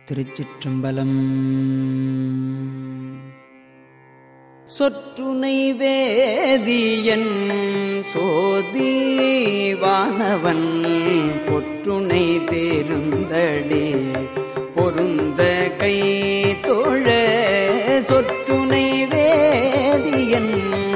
திருச்சிற்றம்பலம் சொற்றுனை வேதியன் சோதீவானவன் பொற்றுனை தேருந்தடே பொருந்த கை தோழ சொற்றுனை வேதியன்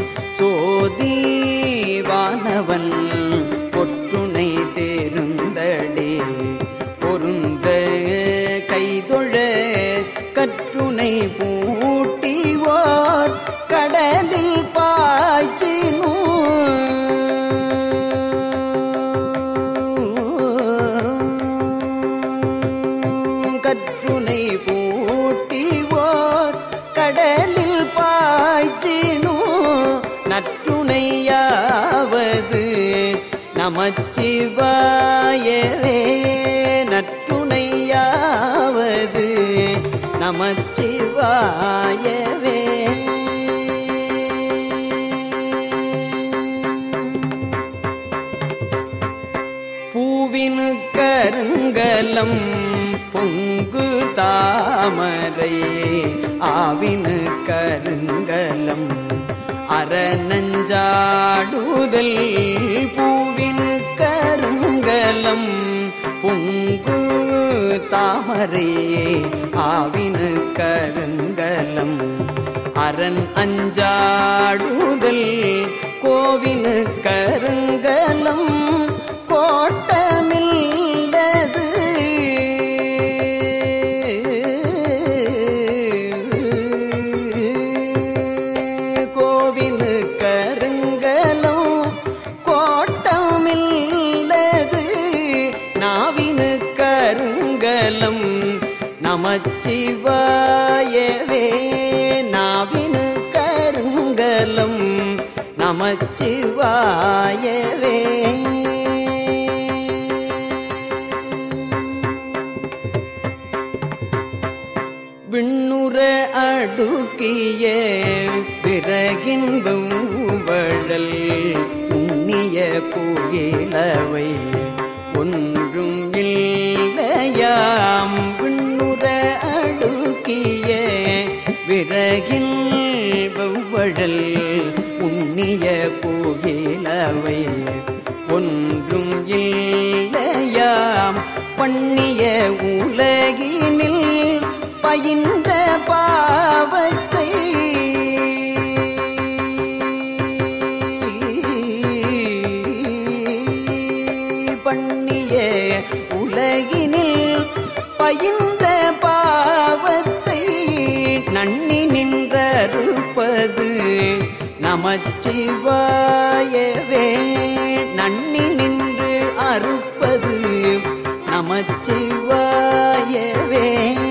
சோதீவானவன் பொற்றுனை தேருந்தடே பொருந்த கைதொழ கற்றுனை பூட்டிவோர் கடலில் பாய்ச்சினூ கற்றுனை பூட்டிவோர் கடலில் பாய்ச்சினூ நற்றுணையாவது நமச்சிவாயவே நற்றுணையாவது நமச்சிவாயவே பூவினு கருங்கலம் பொங்கு தாமரை ஆவினு கருங்கலம் அறநஞ்சாடுதல் பூவினு கருங்கலம் பொங்கு தாமரை ஆவினு கருங்கலம் அரண் அஞ்சாடுதல் கோவினு கருங்கலம் கோட்டமில்லது கோவினு கருங்கலம் கோட்டமில்லது நாவினு கருங்கலம் நமச்சிவாயவே நாவினு கருங்கலம் நமச்சிவாயவே விண்ணுற அடுக்கிய பிறகின்பம் வழல் உண்ணிய புயலவை ஒன்றும் இல்லையாம் விண்ணுற அடுக்கிய விறகின் வழல் உண்ணிய புயலவை ஒன்றும் இல்லையாம் பண்ணிய உலகினில் பயின்ற பாவத்தை பண்ணிய உலகினில் பயின்ற பாவத்தை நன்னி நின்றறுப்பது நமச்சிவாயவே நன்னி நின்று அறுப்பது நமச்சிவாயவே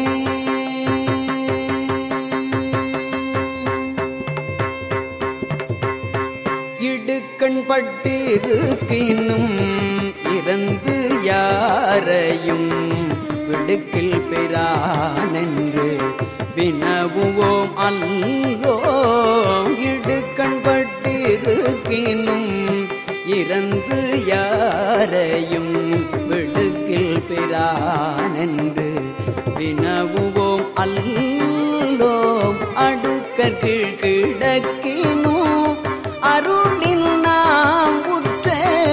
இடுக்கண் பட்டிருக்கினும் இறந்து யாரையும் விடுக்கில் பெறானென்று வினவுவோம் அல்லோம் இடுக்கண் பட்டிருக்கினும் இறந்து யாரையும் விடுக்கில் பெறானென்று வினவுவோம் அல்லோம் அடுக்கற்கீழ் கிடக்கினோ அருளில் நாம் உற்ற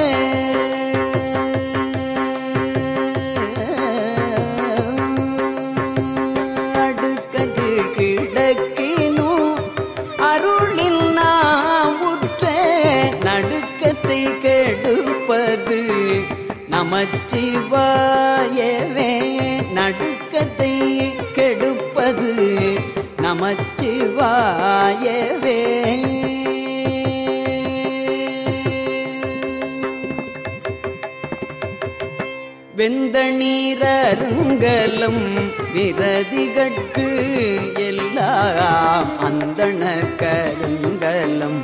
அடுக்கற்கீழ் கிடக்கினோ அருளில் நாம் உற்ற நடுக்கத்தை கெடுப்பது நமச்சிவாயவே நடுக்கத்தை கெடுப்பது நமச்சிவாயவே வெந்த நீரருங்கலம் விரதிகட்கு எல்லாம் அந்தண கருங்கலம்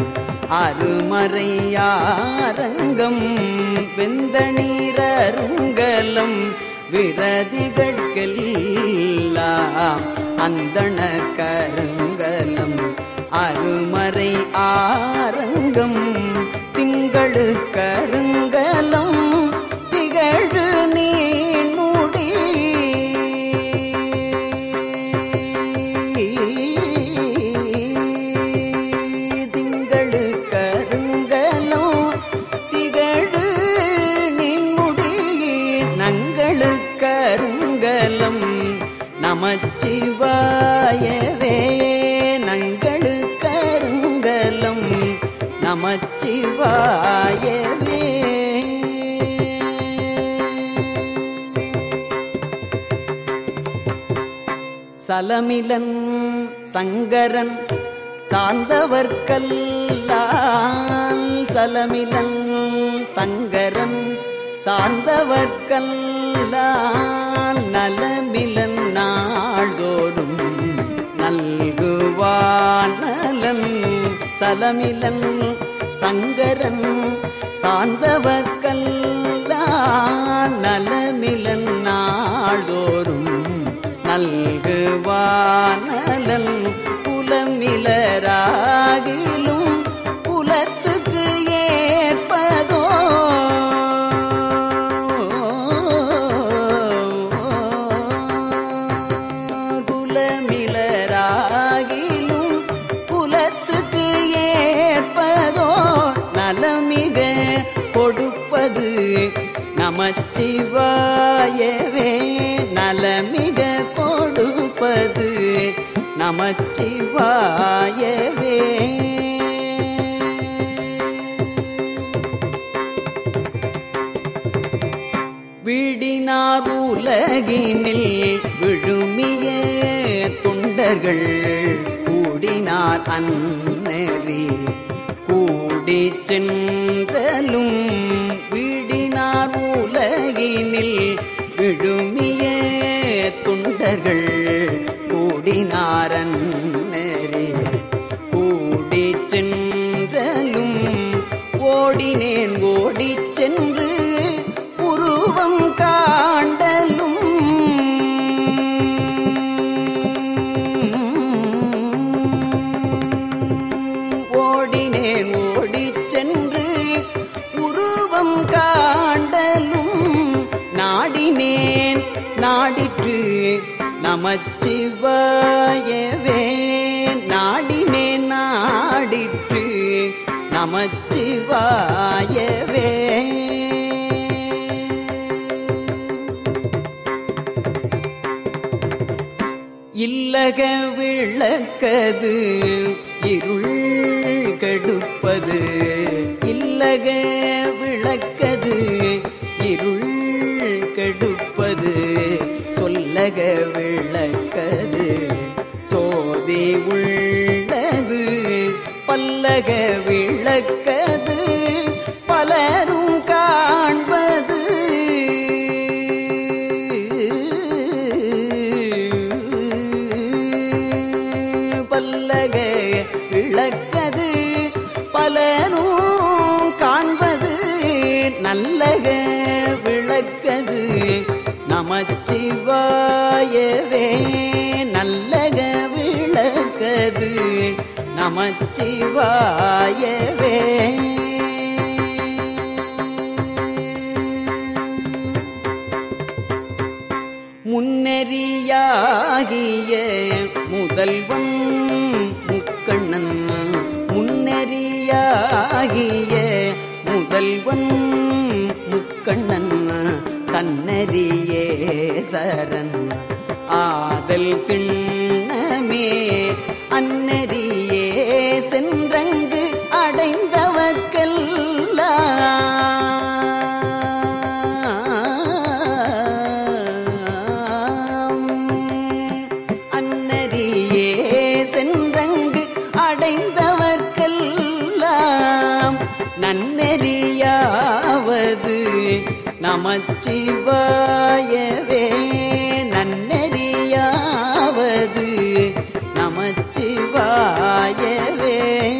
அருமறையாரங்கம் வெந்த நீரருங்கலம் விரதிகட்கெல்லாம் அந்தண கருங்கலம் அருமறை ஆரங்கம் திங்களு கருங்கலம் திகழ் நீ கருங்கலம் நமச்சிவாயவே நங்களு கருங்கலம் நமச்சிவாயவே சலமிலன் சங்கரன் சார்ந்தவர்கல்லால் சலமிலன் சங்கரன் சார்ந்தவர்கல்லால் நலமிலன் நாள்தோறும் நல்குவான் நலன் சலமிலன் சங்கரன் சார்ந்தவர்கல்லால் நலமிலன் நாள்தோறும் நல்குவானலன் புலமிலராகிலும் புலத்துக்கு ஏற்பதோ குலமிலராகிலும் புலத்துக்கு ஏற்பதோ நலமிக கொடுப்பது நமச்சிவாயவே நலமிக கொடுப்பது நமச்சிவாயவே விடினார் உலகினில் விழுமிய தொண்டர்கள் கூடினார் அன்னறி கூடி சென்றலும் விடினார் உலகினில் விழுமிய தொண்டர்கள் கூடினாரன் கூடி சென்றலும் ஓடினேன் ஓடிச் சென்று உருவம் காண்டலும் ஓடினேன் ஓடிச் சென்று உருவம் காண்டலும் நாடினேன் நாடிற்று நமச்சிவாயவே நாடினேன் நாடிற்று நமச்சிவாயவே இல்லக விளக்கது இருள் கெடுப்பது இல்லக விளக்கது இருள் கெடுப்பது சொல்லக விளக்கது சோதி உள்ளது பல்லக விளக்கது பலரும் காண்பது பல்லக விளக்கது பலரும் காண்பது நல்லக விளக்கது நமச்சிவாயவே நல்லக விளக்கது நமச்சிவாயவே முன்னெறியாகிய முதல்வன் முக்கண்ணன் முன்னெறியாகிய முதல்வன் முக்கண்ணன் தன்னறியே சரண் ஆதல் திண்ணமே அன்னறியே சென்றங்கு அடைந்தவர்க்கெல்லாம் அன்னரியே சென்றங்கு அடைந்தவர்க்கெல்லாம் நன்னெறியாவது நமச்சிவாயவே நன்னெறியாவது நமச்சிவாயவே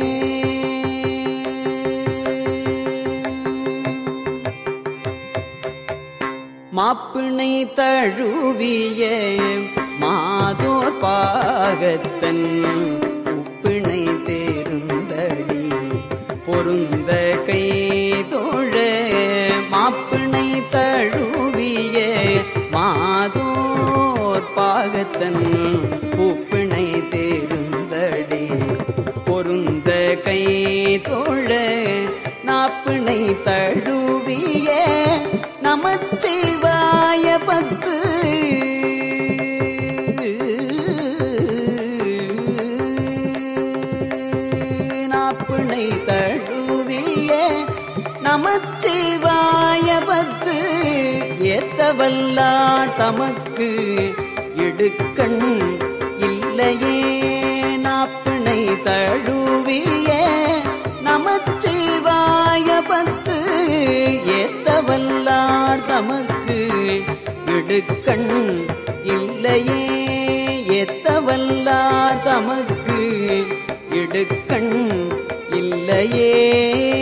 மாப்பிணை தழுவிய மாதோர் பாகத்தன் உப்பிணை தேருந்தடி பொருந்த கை தோழ மாப்பிணை தழுவிய மாதோர் பாகத்தன் உப்பிணை தேருந்தடி பொருந்த கை தோழ நாப்பிணை தழுவிய நமச்சிவாய பத்து நாப்பிணை தழுவிய நமச்சிவாய பத்து ஏத்தவல்லார் தமக்கு இடுக்கண் இல்லையே நாப்பிணை தழுவிய நமச்சிவாய பத்து ஏத்தவல்லார் தமக்கு இடுக்கண் இல்லையே ஏத்தவல்லார் தமக்கு இடுக்கண் இல்லையே